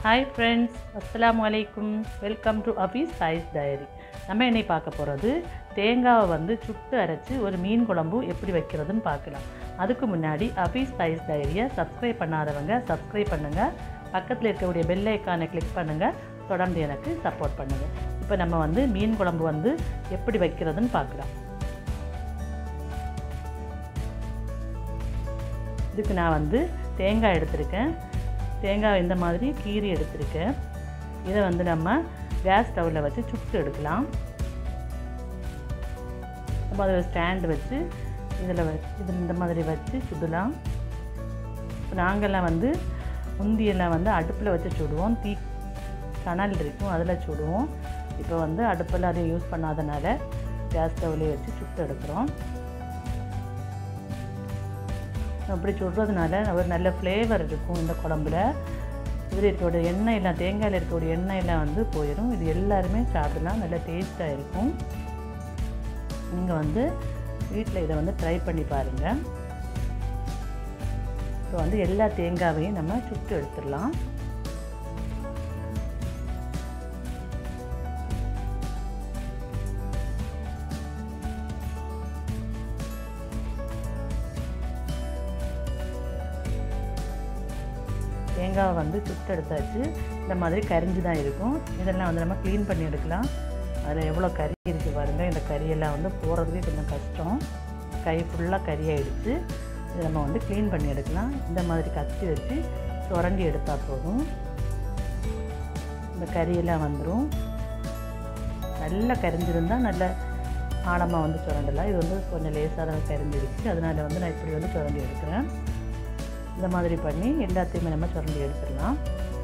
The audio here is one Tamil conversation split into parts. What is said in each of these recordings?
ஹாய் ஃப்ரெண்ட்ஸ் அஸ்ஸலாமு அலைக்கும் welcome to Abi's choice diary நம்ம என்னை பார்க்க போகிறது தேங்காவை வந்து சுட்டு அரைச்சி ஒரு மீன் குழம்பு எப்படி வைக்கிறதுன்னு பார்க்கலாம் அதுக்கு முன்னாடி அபீஸ் சாய்ஸ் டயரியை சப்ஸ்கிரைப் பண்ணாதவங்க சப்ஸ்கிரைப் பண்ணுங்கள் பக்கத்தில் இருக்கக்கூடிய பெல் ஐக்கானை கிளிக் பண்ணுங்கள் தொடர்ந்து எனக்கு சப்போர்ட் பண்ணுங்கள் இப்போ நம்ம வந்து மீன் குழம்பு வந்து எப்படி வைக்கிறதுன்னு பார்க்கலாம் இதுக்கு நான் வந்து தேங்காய் எடுத்திருக்கேன் தேங்காய் இந்த மாதிரி கீரி எடுத்திருக்கேன் இதை வந்து நம்ம கேஸ் ஸ்டவ்வில் வச்சு சுட்டு எடுக்கலாம் நம்ம அதில் ஸ்டாண்டு வச்சு இதில் வச்சு இதில் இந்த மாதிரி வச்சு சுடலாம் இப்போ நாங்கள்லாம் வந்து முந்தியெல்லாம் வந்து அடுப்பில் வச்சு சுடுவோம் தீ கனல் இருக்கும் அதில் சுடுவோம் இப்போ வந்து அடுப்பில் அதை யூஸ் பண்ணாதனால கேஸ் ஸ்டவ்லேயே வச்சு சுட்டு எடுக்கிறோம் அப்படி சுடுறதுனால ஒரு நல்ல ஃப்ளேவர் இருக்கும் இந்த குழம்புல இதில் இருக்கக்கூடிய எண்ணெய் எல்லாம் தேங்காயில் இருக்கக்கூடிய எண்ணெய் எல்லாம் வந்து போயிடும் இது எல்லாருமே சாப்பிடலாம் நல்ல டேஸ்ட்டாக இருக்கும் நீங்கள் வந்து வீட்டில் இதை வந்து ட்ரை பண்ணி பாருங்கள் இப்போ வந்து எல்லா தேங்காவையும் நம்ம சுட்டு எடுத்துடலாம் தேங்காவை வந்து சுட்டு எடுத்தாச்சு இந்த மாதிரி கரிஞ்சு தான் இருக்கும் இதெல்லாம் வந்து நம்ம க்ளீன் பண்ணி எடுக்கலாம் அதில் எவ்வளோ கறி இருக்குது பாருங்கள் இந்த கறியெல்லாம் வந்து போகிறதுக்கே கொஞ்சம் கஷ்டம் கை ஃபுல்லாக கறி ஆகிடுச்சு இதை நம்ம வந்து க்ளீன் பண்ணி எடுக்கலாம் இந்த மாதிரி கத்தி வச்சு சுரண்டி எடுத்தால் போதும் இந்த கறியெல்லாம் வந்துடும் நல்லா கரிஞ்சிருந்தால் நல்ல ஆழமாக வந்து சுரண்டலாம் இது வந்து கொஞ்சம் லேசாக தான் கரிஞ்சிருச்சு அதனால் வந்து நான் இப்படி வந்து சுரண்டி எடுக்கிறேன் இந்த மாதிரி பண்ணி எல்லாத்தையுமே நம்ம சுரண்டி எடுத்துடலாம்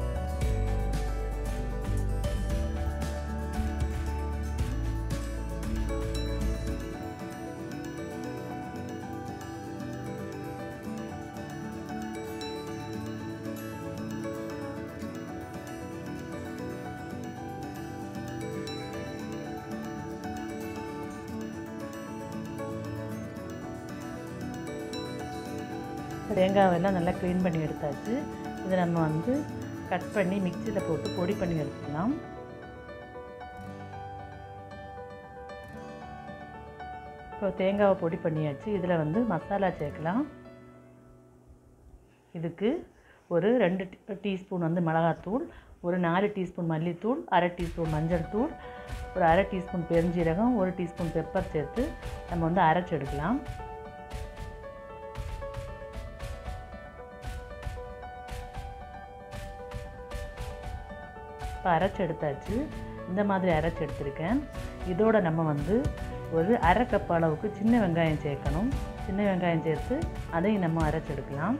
தேங்காவெல்லாம் நல்லா க்ளீன் பண்ணி எடுத்தாச்சு இதை நம்ம வந்து கட் பண்ணி மிக்சியில் போட்டு பொடி பண்ணி எடுத்துக்கலாம் இப்போ தேங்காவை பொடி பண்ணியாச்சு இதில் வந்து மசாலா சேர்க்கலாம் இதுக்கு ஒரு ரெண்டு டீஸ்பூன் வந்து மிளகாத்தூள் ஒரு நாலு டீஸ்பூன் மல்லித்தூள் அரை டீஸ்பூன் மஞ்சள் தூள் ஒரு அரை டீஸ்பூன் பெருஞ்சீரகம் ஒரு டீஸ்பூன் பெப்பர் சேர்த்து நம்ம வந்து அரைச்சி எடுக்கலாம் இப்போ அரைச்சி எடுத்தாச்சு இந்த மாதிரி அரைச்சி எடுத்திருக்கேன் இதோட நம்ம வந்து ஒரு அரை கப் அளவுக்கு சின்ன வெங்காயம் சேர்க்கணும் சின்ன வெங்காயம் சேர்த்து அதையும் நம்ம அரைச்சி எடுக்கலாம்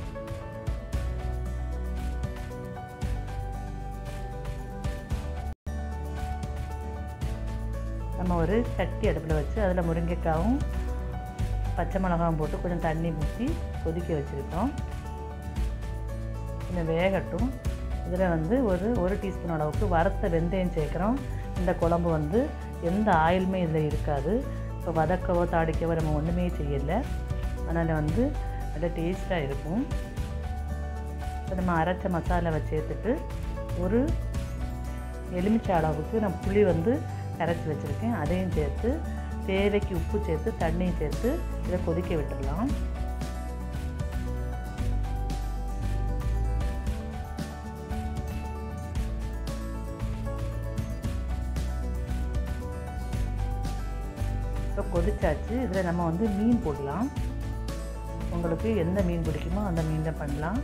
நம்ம ஒரு சட்டி அடுப்பில் வச்சு அதில் முருங்கைக்காவும் பச்சை மிளகாவும் போட்டு கொஞ்சம் தண்ணி ஊற்றி கொதிக்க வச்சுருக்கோம் கொஞ்சம் வேகட்டும் இதில் வந்து ஒரு ஒரு டீஸ்பூன் அளவுக்கு வறுத்த வெந்தயம் சேர்க்குறோம் இந்த குழம்பு வந்து எந்த ஆயிலுமே இதில் இருக்காது இப்போ வதக்கவோ தாடிக்கவோ நம்ம ஒன்றுமே செய்யலை அதனால் வந்து நல்ல டேஸ்ட்டாக இருக்கும் இப்போ நம்ம அரைச்ச மசாலாவை சேர்த்துட்டு ஒரு எலுமிச்சை அளவுக்கு நான் புளி வந்து கரைச்சி வச்சுருக்கேன் அதையும் சேர்த்து தேவைக்கு உப்பு சேர்த்து தண்ணியும் சேர்த்து இதை கொதிக்க விட்டுடலாம் இப்போ கொதிச்சாச்சு இதில் நம்ம வந்து மீன் போடலாம் உங்களுக்கு எந்த மீன் பிடிக்குமோ அந்த மீனில் பண்ணலாம்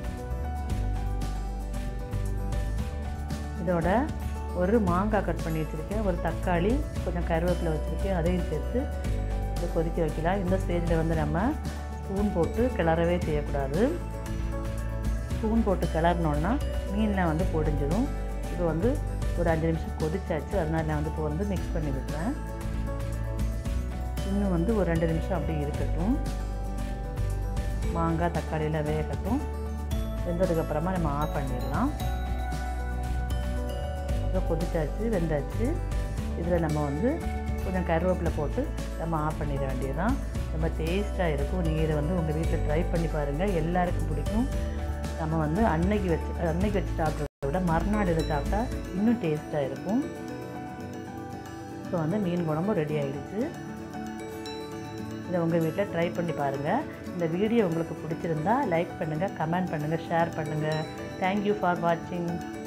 இதோட ஒரு மாங்காய் கட் பண்ணி வச்சுருக்கேன் ஒரு தக்காளி கொஞ்சம் கருவேப்பிலை வச்சுருக்கேன் அதையும் சேர்த்து இதை கொதிக்க வைக்கலாம் இந்த ஸ்டேஜில் வந்து நம்ம ஸ்பூன் போட்டு கிளறவே செய்யக்கூடாது ஸ்பூன் போட்டு கிளறினோன்னா மீன்லாம் வந்து பொடிஞ்சிடும் இது வந்து ஒரு அஞ்சு நிமிஷம் கொதிச்சாச்சு அதனால் நான் வந்து இப்போ வந்து மிக்ஸ் பண்ணி விடுறேன் இன்னும் வந்து ஒரு ரெண்டு நிமிஷம் அப்படியே இருக்கட்டும் மாங்காய் தக்காளியில் வேகட்டும் வெந்ததுக்கப்புறமா நம்ம ஆஃப் பண்ணிடலாம் இப்போ கொதிச்சாச்சு வெந்தாச்சு இதில் நம்ம வந்து கொஞ்சம் கருவேப்பிலை போட்டு நம்ம ஆஃப் பண்ணிட வேண்டியதுதான் ரொம்ப டேஸ்ட்டாக இருக்கும் நீங்கள் இதை வந்து உங்கள் வீட்டில் ட்ரை பண்ணி பாருங்கள் எல்லாருக்கும் பிடிக்கும் நம்ம வந்து அன்னைக்கு வச்சு அன்னைக்கு வச்சு சாப்பிட்றது விட மறுநாள் இதை சாப்பிட்டா இன்னும் டேஸ்ட்டாக இருக்கும் ஸோ வந்து மீன் குழம்பு ரெடி ஆயிடுச்சு இதை உங்கள் வீட்டில் ட்ரை பண்ணி பாருங்கள் இந்த வீடியோ உங்களுக்கு பிடிச்சிருந்தா லைக் பண்ணுங்கள் கமெண்ட் பண்ணுங்கள் ஷேர் பண்ணுங்கள் தேங்க்யூ ஃபார் வாட்சிங்